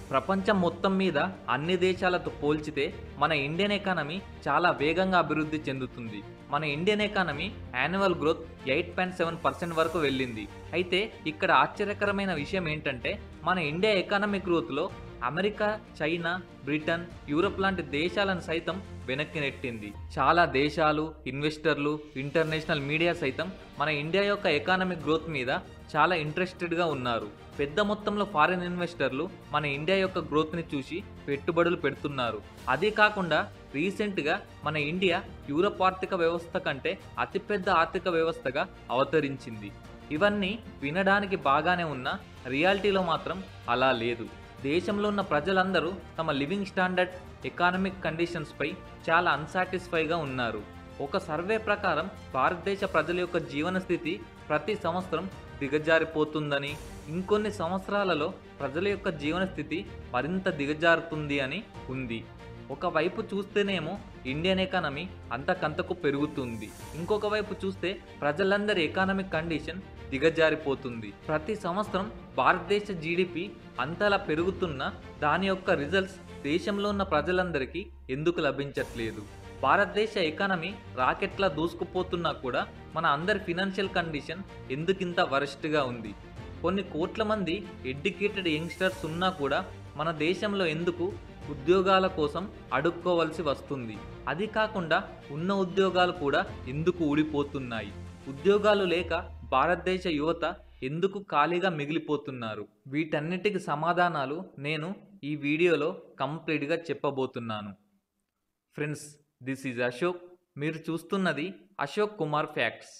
ప్రపంచం మొత్తం మీద అన్ని దేశాలతో పోల్చితే మన ఇండియన్ ఎకానమీ చాలా వేగంగా అభివృద్ధి చెందుతుంది మన Indian economy annual growth eight point seven percent వరకు వెళ్ళింది అయితే ఇక్కడ ఆశ్చర్యకరమైన విషయం ఏంటంటే మన ఇండియా ఎకానమిక్ గ్రోత్లో అమెరికా చైనా బ్రిటన్ యూరప్ లాంటి దేశాలను సైతం వెనక్కి నెట్టింది చాలా దేశాలు ఇన్వెస్టర్లు ఇంటర్నేషనల్ మీడియా సైతం మన ఇండియా యొక్క ఎకానమిక్ గ్రోత్ మీద చాలా ఇంట్రెస్టెడ్గా ఉన్నారు పెద్ద మొత్తంలో ఫారిన్ ఇన్వెస్టర్లు మన ఇండియా యొక్క గ్రోత్ని చూసి పెట్టుబడులు పెడుతున్నారు అదే కాకుండా రీసెంట్గా మన ఇండియా యూరప్ ఆర్థిక వ్యవస్థ కంటే అతిపెద్ద ఆర్థిక వ్యవస్థగా అవతరించింది ఇవన్నీ వినడానికి బాగానే ఉన్నా రియాలిటీలో మాత్రం అలా లేదు దేశంలో ఉన్న ప్రజలందరూ తమ లివింగ్ స్టాండర్డ్ ఎకానమిక్ కండిషన్స్పై చాలా అన్సాటిస్ఫైగా ఉన్నారు ఒక సర్వే ప్రకారం భారతదేశ ప్రజల యొక్క జీవన స్థితి ప్రతి సంవత్సరం దిగజారిపోతుందని ఇంకొన్ని సంవత్సరాలలో ప్రజల యొక్క జీవన స్థితి మరింత దిగజారుతుంది అని ఉంది ఒకవైపు చూస్తేనేమో ఇండియన్ ఎకానమీ అంతకంతకు పెరుగుతుంది ఇంకొక వైపు చూస్తే ప్రజలందరి ఎకానమిక్ కండిషన్ దిగజారిపోతుంది ప్రతి సంవత్సరం భారతదేశ జీడిపి అంతలా పెరుగుతున్న దాని యొక్క రిజల్ట్స్ దేశంలో ఉన్న ప్రజలందరికీ ఎందుకు లభించట్లేదు భారతదేశ ఎకానమీ రాకెట్లా దూసుకుపోతున్నా కూడా మన అందరి ఫినాన్షియల్ కండిషన్ ఎందుకింత వరస్ట్గా ఉంది కొన్ని కోట్ల మంది ఎడ్యుకేటెడ్ యంగ్స్టర్స్ ఉన్నా కూడా మన దేశంలో ఎందుకు ఉద్యోగాల కోసం అడుక్కోవలసి వస్తుంది అది కాకుండా ఉన్న ఉద్యోగాలు కూడా ఎందుకు ఊడిపోతున్నాయి ఉద్యోగాలు లేక భారతదేశ యువత ఎందుకు ఖాళీగా మిగిలిపోతున్నారు వీటన్నిటికి సమాధానాలు నేను ఈ వీడియోలో కంప్లీట్గా చెప్పబోతున్నాను ఫ్రెండ్స్ దిస్ ఈజ్ అశోక్ మీరు చూస్తున్నది అశోక్ కుమార్ ఫ్యాక్ట్స్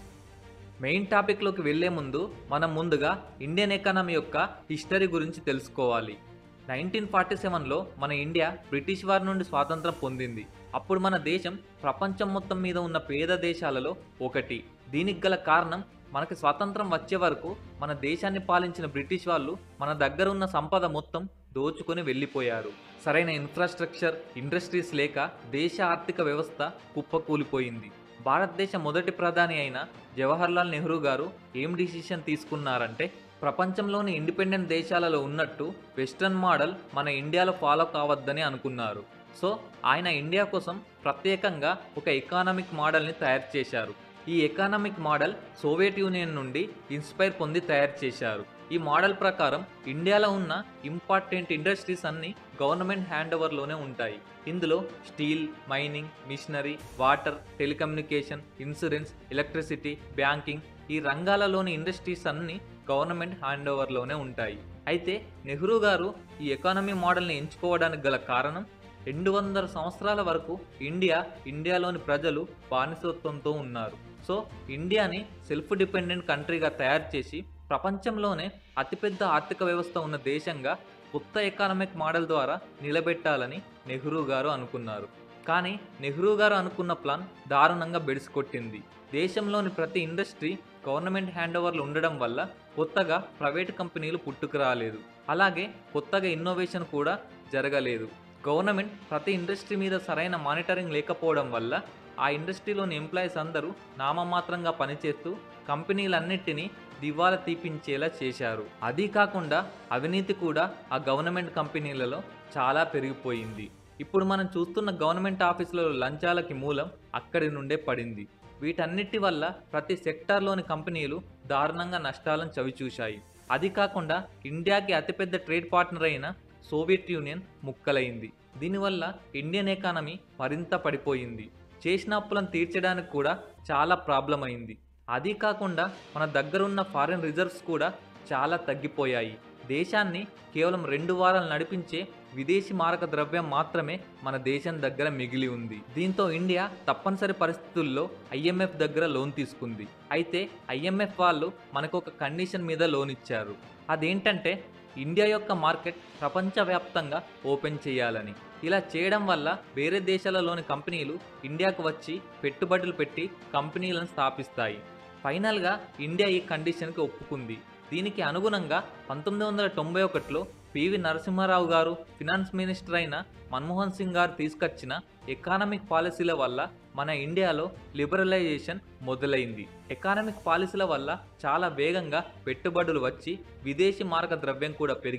మెయిన్ టాపిక్లోకి వెళ్లే ముందు మనం ముందుగా ఇండియన్ ఎకానమీ యొక్క హిస్టరీ గురించి తెలుసుకోవాలి నైన్టీన్ ఫార్టీ సెవెన్లో మన ఇండియా బ్రిటిష్ వారి నుండి స్వాతంత్రం పొందింది అప్పుడు మన దేశం ప్రపంచం మొత్తం మీద ఉన్న పేద దేశాలలో ఒకటి దీనికి గల కారణం మనకి స్వాతంత్రం వచ్చే వరకు మన దేశాన్ని పాలించిన బ్రిటిష్ వాళ్ళు మన దగ్గర ఉన్న సంపద మొత్తం దోచుకొని వెళ్ళిపోయారు సరైన ఇన్ఫ్రాస్ట్రక్చర్ ఇండస్ట్రీస్ లేక దేశ ఆర్థిక వ్యవస్థ కుప్పకూలిపోయింది భారతదేశ మొదటి ప్రధాని అయిన జవహర్లాల్ నెహ్రూ గారు ఏం డిసిషన్ తీసుకున్నారంటే ప్రపంచంలోని ఇండిపెండెంట్ దేశాలలో ఉన్నట్టు వెస్ట్రన్ మోడల్ మన ఇండియాలో ఫాలో కావద్దని అనుకున్నారు సో ఆయన ఇండియా కోసం ప్రత్యేకంగా ఒక ఎకానమిక్ మోడల్ని తయారు చేశారు ఈ ఎకానమిక్ మోడల్ సోవియట్ యూనియన్ నుండి ఇన్స్పైర్ పొంది తయారు చేశారు ఈ మోడల్ ప్రకారం ఇండియాలో ఉన్న ఇంపార్టెంట్ ఇండస్ట్రీస్ అన్ని గవర్నమెంట్ హ్యాండ్ ఓవర్లోనే ఉంటాయి ఇందులో steel mining machinery water telecommunication insurance electricity banking ఈ రంగాలలోని ఇండస్ట్రీస్ అన్ని గవర్నమెంట్ హ్యాండ్ ఓవర్లోనే ఉంటాయి అయితే నెహ్రూ గారు ఈ ఎకానమీ మోడల్ని ఎంచుకోవడానికి గల కారణం రెండు వందల సంవత్సరాల వరకు ఇండియా ఇండియాలోని ప్రజలు బానిసత్వంతో ఉన్నారు సో ఇండియాని సెల్ఫ్ డిపెండెంట్ కంట్రీగా తయారు చేసి ప్రపంచంలోనే అతిపెద్ద ఆర్థిక వ్యవస్థ ఉన్న దేశంగా కొత్త ఎకానమిక్ మోడల్ ద్వారా నిలబెట్టాలని నెహ్రూ గారు అనుకున్నారు కానీ నెహ్రూ గారు అనుకున్న ప్లాన్ దారుణంగా బెడిసికొట్టింది దేశంలోని ప్రతి ఇండస్ట్రీ గవర్నమెంట్ హ్యాండ్ ఓవర్లు ఉండడం వల్ల కొత్తగా ప్రైవేట్ కంపెనీలు పుట్టుకురాలేదు అలాగే కొత్తగా ఇన్నోవేషన్ కూడా జరగలేదు గవర్నమెంట్ ప్రతి ఇండస్ట్రీ మీద సరైన మానిటరింగ్ లేకపోవడం వల్ల ఆ ఇండస్ట్రీలోని ఎంప్లాయీస్ అందరూ నామమాత్రంగా పనిచేస్తూ కంపెనీలన్నిటినీ దివాలా తీపించేలా చేశారు అది కాకుండా అవినీతి కూడా ఆ గవర్నమెంట్ కంపెనీలలో చాలా పెరిగిపోయింది ఇప్పుడు మనం చూస్తున్న గవర్నమెంట్ ఆఫీసులలో లంచాలకి మూలం అక్కడి నుండే పడింది వీటన్నిటి వల్ల ప్రతి సెక్టార్లోని కంపెనీలు దారుణంగా నష్టాలను చవిచూశాయి అది కాకుండా ఇండియాకి అతిపెద్ద ట్రేడ్ పార్ట్నర్ అయిన సోవియట్ యూనియన్ ముక్కలైంది దీనివల్ల ఇండియన్ ఎకానమీ మరింత పడిపోయింది చేసిన అప్పులను తీర్చడానికి కూడా చాలా ప్రాబ్లం అయింది అది కాకుండా మన దగ్గరున్న ఫారిన్ రిజర్వ్స్ కూడా చాలా తగ్గిపోయాయి దేశాన్ని కేవలం రెండు వారాలు నడిపించే విదేశీ మారక ద్రవ్యం మాత్రమే మన దేశం దగ్గర మిగిలి ఉంది దీంతో ఇండియా తప్పనిసరి పరిస్థితుల్లో ఐఎంఎఫ్ దగ్గర లోన్ తీసుకుంది అయితే ఐఎంఎఫ్ వాళ్ళు మనకు ఒక కండిషన్ మీద లోన్ ఇచ్చారు అదేంటంటే ఇండియా యొక్క మార్కెట్ ప్రపంచవ్యాప్తంగా ఓపెన్ చేయాలని ఇలా చేయడం వల్ల వేరే దేశాలలోని కంపెనీలు ఇండియాకు వచ్చి పెట్టుబడులు పెట్టి కంపెనీలను స్థాపిస్తాయి ఫైనల్గా ఇండియా ఈ కండిషన్కి ఒప్పుకుంది దీనికి అనుగుణంగా పంతొమ్మిది వందల తొంభై ఒకటిలో పివి నరసింహారావు గారు ఫినాన్స్ మినిస్టర్ అయిన మన్మోహన్ సింగ్ గారు తీసుకొచ్చిన ఎకానమిక్ పాలసీల వల్ల మన ఇండియాలో లిబరలైజేషన్ మొదలైంది ఎకానమిక్ పాలసీల వల్ల చాలా వేగంగా పెట్టుబడులు వచ్చి విదేశీ మారక ద్రవ్యం కూడా పెరిగి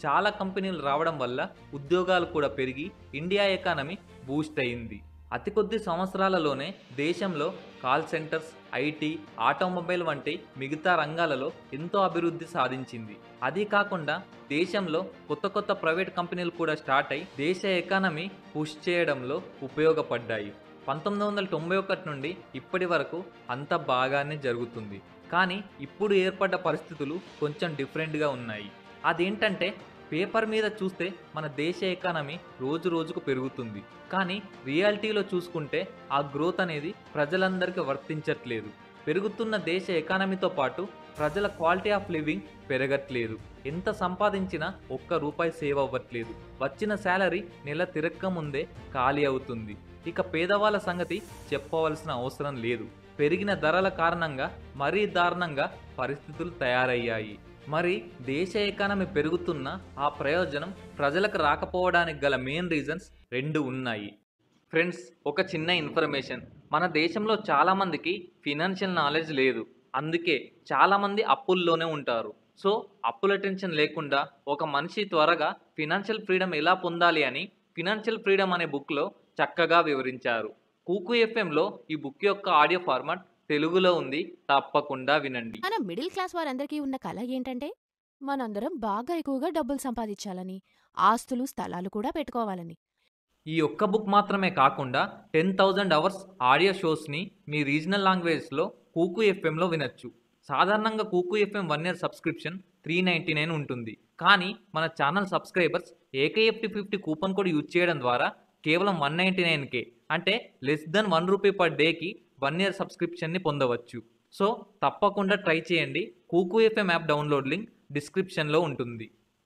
చాలా కంపెనీలు రావడం వల్ల ఉద్యోగాలు కూడా పెరిగి ఇండియా ఎకానమీ బూస్ట్ అయింది అతి కొద్ది సంవత్సరాలలోనే దేశంలో కాల్ సెంటర్స్ ఐటీ ఆటోమొబైల్ వంటి మిగతా రంగాలలో ఎంతో అభివృద్ధి సాధించింది అది కాకుండా దేశంలో కొత్త కొత్త ప్రైవేట్ కంపెనీలు కూడా స్టార్ట్ అయి దేశ ఎకానమీ పుష్ చేయడంలో ఉపయోగపడ్డాయి పంతొమ్మిది వందల తొంభై ఒకటి నుండి ఇప్పటి వరకు అంత బాగానే జరుగుతుంది కానీ ఇప్పుడు ఏర్పడ్డ పరిస్థితులు కొంచెం డిఫరెంట్గా ఉన్నాయి అదేంటంటే పేపర్ మీద చూస్తే మన దేశ ఎకానమీ రోజు రోజుకు పెరుగుతుంది కానీ రియాలిటీలో చూసుకుంటే ఆ గ్రోత్ అనేది ప్రజలందరికీ వర్తించట్లేదు పెరుగుతున్న దేశ ఎకానమీతో పాటు ప్రజల క్వాలిటీ ఆఫ్ లివింగ్ పెరగట్లేదు ఎంత సంపాదించినా ఒక్క రూపాయి సేవ్ అవ్వట్లేదు వచ్చిన శాలరీ నెల తిరక్క ముందే ఖాళీ అవుతుంది ఇక పేదవాళ్ళ సంగతి చెప్పవలసిన అవసరం లేదు పెరిగిన ధరల కారణంగా మరీ దారుణంగా పరిస్థితులు తయారయ్యాయి మరి దేశ ఎకానమీ పెరుగుతున్న ఆ ప్రయోజనం ప్రజలకు రాకపోవడానికి గల మెయిన్ రీజన్స్ రెండు ఉన్నాయి ఫ్రెండ్స్ ఒక చిన్న ఇన్ఫర్మేషన్ మన దేశంలో చాలామందికి ఫినాన్షియల్ నాలెడ్జ్ లేదు అందుకే చాలామంది అప్పుల్లోనే ఉంటారు సో అప్పుల టెన్షన్ లేకుండా ఒక మనిషి త్వరగా ఫినాన్షియల్ ఫ్రీడమ్ ఎలా పొందాలి అని ఫినాన్షియల్ ఫ్రీడమ్ అనే బుక్లో చక్కగా వివరించారు కూకు ఎఫ్ఎంలో ఈ బుక్ యొక్క ఆడియో ఫార్మాట్ తెలుగులో ఉంది తప్పకుండా వినండి మన మిడిల్ క్లాస్ వారందరికీ ఉన్న కల ఏంటంటే మనందరం బాగా ఎక్కువగా డబ్బులు సంపాదించాలని ఆస్తులు స్థలాలు కూడా పెట్టుకోవాలని ఈ ఒక్క బుక్ మాత్రమే కాకుండా టెన్ థౌజండ్ అవర్స్ ఆడియో షోస్ని మీ రీజనల్ లాంగ్వేజ్లో కూకు ఎఫ్ఎంలో వినొచ్చు సాధారణంగా Kuku FM one year subscription three ninety nine ఉంటుంది కానీ మన channel subscribers AKFT fifty coupon code use చేయడం ద్వారా కేవలం వన్ నైంటీ నైన్కే అంటే less than one rupee per డేకి వన్ ఇయర్ సబ్స్క్రిప్షన్ని పొందవచ్చు సో తప్పకుండా ట్రై చేయండి Kuku FM app download link డిస్క్రిప్షన్లో ఉంటుంది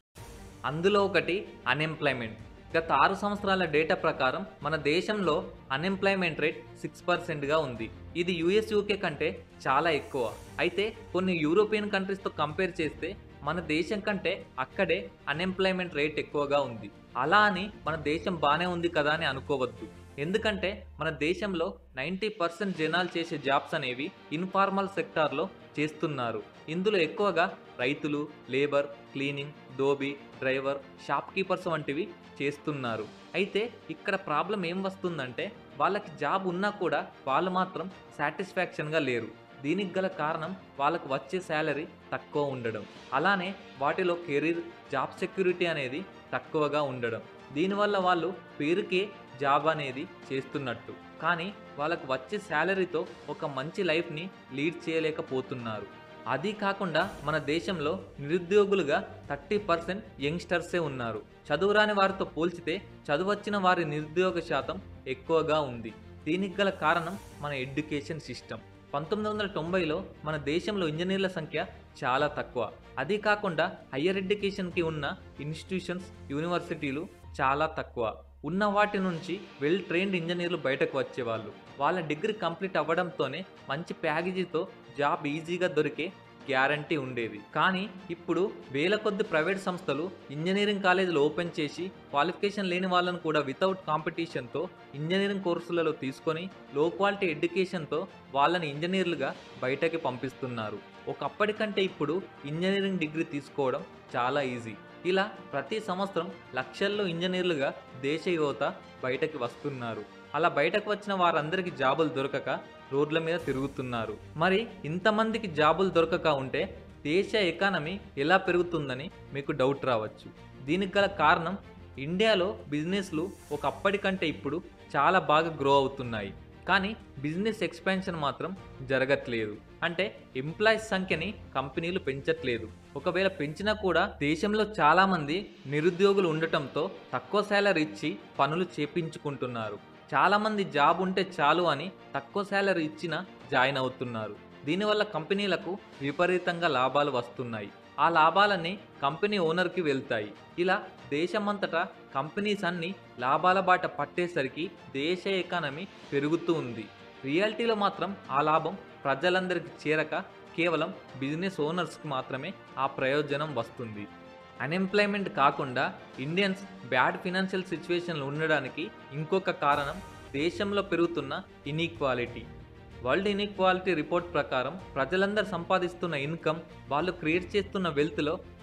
అందులో ఒకటి అన్ఎంప్లాయ్మెంట్ గత ఆరు సంవత్సరాల డేటా ప్రకారం మన దేశంలో అన్ఎంప్లాయ్మెంట్ రేట్ సిక్స్ పర్సెంట్గా ఉంది ఇది యుఎస్ యూకే కంటే చాలా ఎక్కువ అయితే కొన్ని యూరోపియన్ కంట్రీస్తో కంపేర్ చేస్తే మన దేశం కంటే అక్కడే అన్ఎంప్లాయ్మెంట్ రేట్ ఎక్కువగా ఉంది అలా అని మన దేశం బాగానే ఉంది కదా అని అనుకోవద్దు ఎందుకంటే మన దేశంలో నైంటీ పర్సెంట్ జనాలు చేసే జాబ్స్ అనేవి ఇన్ఫార్మల్ సెక్టార్లో చేస్తున్నారు ఇందులో ఎక్కువగా రైతులు లేబర్ క్లీనింగ్ దోబి డ్రైవర్ షాప్ కీపర్స్ వంటివి చేస్తున్నారు అయితే ఇక్కడ ప్రాబ్లం ఏం వస్తుందంటే వాళ్ళకి జాబ్ ఉన్నా కూడా వాళ్ళు మాత్రం సాటిస్ఫాక్షన్గా లేరు దీనికి గల కారణం వాళ్ళకు వచ్చే శాలరీ తక్కువ ఉండడం అలానే వాటిలో కెరీర్ జాబ్ సెక్యూరిటీ అనేది తక్కువగా ఉండడం దీనివల్ల వాళ్ళు పేరుకే జాబ్ అనేది చేస్తున్నట్టు కానీ వాళ్ళకు వచ్చే శాలరీతో ఒక మంచి లైఫ్ని లీడ్ చేయలేకపోతున్నారు అది కాకుండా మన దేశంలో నిరుద్యోగులుగా థర్టీ పర్సెంట్ యంగ్స్టర్సే ఉన్నారు చదువురాని వారితో పోల్చితే చదువచ్చిన వారి నిరుద్యోగ శాతం ఎక్కువగా ఉంది దీనికి గల కారణం మన ఎడ్యుకేషన్ సిస్టమ్ పంతొమ్మిది వందల తొంభైలో మన దేశంలో ఇంజనీర్ల సంఖ్య చాలా తక్కువ అది కాకుండా హయ్యర్ ఎడ్యుకేషన్కి ఉన్న ఇన్స్టిట్యూషన్స్ యూనివర్సిటీలు చాలా తక్కువ ఉన్న వాటి నుంచి వెల్ ట్రైన్డ్ ఇంజనీర్లు బయటకు వచ్చేవాళ్ళు వాళ్ళ డిగ్రీ కంప్లీట్ అవ్వడంతోనే మంచి ప్యాకేజీతో జాబ్ ఈజీగా దొరికే గ్యారంటీ ఉండేది కానీ ఇప్పుడు వేల కొద్ది ప్రైవేట్ సంస్థలు ఇంజనీరింగ్ కాలేజీలు ఓపెన్ చేసి క్వాలిఫికేషన్ లేని వాళ్ళను కూడా వితౌట్ కాంపిటీషన్తో ఇంజనీరింగ్ కోర్సులలో తీసుకొని లో క్వాలిటీ ఎడ్యుకేషన్తో వాళ్ళని ఇంజనీర్లుగా బయటకి పంపిస్తున్నారు ఒకప్పటికంటే ఇప్పుడు ఇంజనీరింగ్ డిగ్రీ తీసుకోవడం చాలా ఈజీ ఇలా ప్రతి సంవత్సరం లక్షల్లో ఇంజనీర్లుగా దేశ యువత బయటకి వస్తున్నారు అలా బయటకు వచ్చిన వారందరికీ జాబులు దొరకక రోడ్ల మీద తిరుగుతున్నారు మరి ఇంతమందికి జాబులు దొరకక ఉంటే దేశ ఎకానమీ ఎలా పెరుగుతుందని మీకు డౌట్ రావచ్చు దీనికి గల కారణం ఇండియాలో బిజినెస్లు ఒకప్పటికంటే ఇప్పుడు చాలా బాగా గ్రో అవుతున్నాయి కానీ బిజినెస్ ఎక్స్పాన్షన్ మాత్రం జరగట్లేదు అంటే ఎంప్లాయీస్ సంఖ్యని కంపెనీలు పెంచట్లేదు ఒకవేళ పెంచినా కూడా దేశంలో చాలామంది నిరుద్యోగులు ఉండటంతో తక్కువ శాలరీ ఇచ్చి పనులు చేపించుకుంటున్నారు చాలామంది జాబ్ ఉంటే చాలు అని తక్కువ శాలరీ ఇచ్చినా జాయిన్ అవుతున్నారు దీనివల్ల కంపెనీలకు విపరీతంగా లాభాలు వస్తున్నాయి ఆ లాభాలన్నీ కంపెనీ ఓనర్కి వెళ్తాయి ఇలా దేశమంతటా కంపెనీస్ అన్ని లాభాల బాట పట్టేసరికి దేశ ఎకానమీ పెరుగుతూ ఉంది రియాలిటీలో మాత్రం ఆ లాభం ప్రజలందరికీ చేరక కేవలం బిజినెస్ ఓనర్స్కి మాత్రమే ఆ ప్రయోజనం వస్తుంది అన్ఎంప్లాయ్మెంట్ కాకుండా ఇండియన్స్ బ్యాడ్ ఫినాన్షియల్ సిచ్యువేషన్లు ఉండడానికి ఇంకొక కారణం దేశంలో పెరుగుతున్న ఇన్ఈక్వాలిటీ వరల్డ్ ఇన్ఈక్వాలిటీ రిపోర్ట్ ప్రకారం ప్రజలందరూ సంపాదిస్తున్న ఇన్కమ్ వాళ్ళు క్రియేట్ చేస్తున్న వెల్త్లో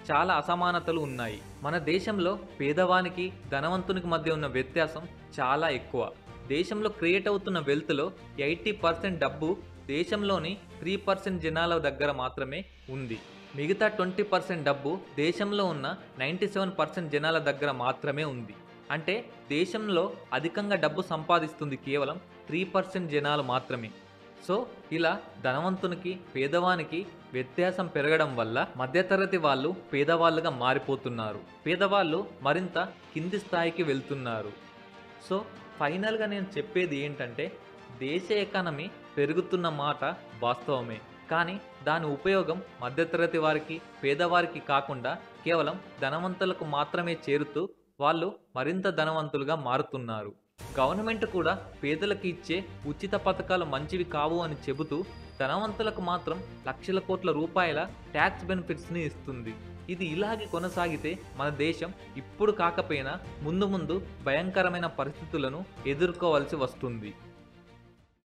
చాలా అసమానతలు ఉన్నాయి మన దేశంలో పేదవానికి ధనవంతునికి మధ్య ఉన్న వ్యత్యాసం చాలా ఎక్కువ దేశంలో క్రియేట్ అవుతున్న వెల్త్లో ఎయిటీ పర్సెంట్ డబ్బు దేశంలోని త్రీ పర్సెంట్ జనాల దగ్గర మాత్రమే ఉంది మిగతా ట్వంటీ పర్సెంట్ డబ్బు దేశంలో ఉన్న నైంటీ సెవెన్ పర్సెంట్ జనాల దగ్గర మాత్రమే ఉంది అంటే దేశంలో అధికంగా డబ్బు సంపాదిస్తుంది కేవలం త్రీ పర్సెంట్ జనాలు మాత్రమే సో ఇలా ధనవంతునికి పేదవానికి వ్యత్యాసం పెరగడం వల్ల మధ్యతరగతి వాళ్ళు పేదవాళ్ళుగా మారిపోతున్నారు పేదవాళ్ళు మరింత కింది స్థాయికి వెళ్తున్నారు సో ఫైనల్గా నేను చెప్పేది ఏంటంటే దేశ ఎకానమీ పెరుగుతున్న మాట వాస్తవమే కానీ దాని ఉపయోగం మధ్యతరగతి వారికి పేదవారికి కాకుండా కేవలం ధనవంతులకు మాత్రమే చేరుతూ వాళ్ళు మరింత ధనవంతులుగా మారుతున్నారు గవర్నమెంట్ కూడా పేదలకు ఇచ్చే ఉచిత పథకాలు మంచివి కావు అని చెబుతూ ధనవంతులకు మాత్రం లక్షల కోట్ల రూపాయల ట్యాక్స్ బెనిఫిట్స్ని ఇస్తుంది ఇది ఇలాగే కొనసాగితే మన దేశం ఇప్పుడు కాకపోయినా ముందు ముందు భయంకరమైన పరిస్థితులను ఎదుర్కోవాల్సి వస్తుంది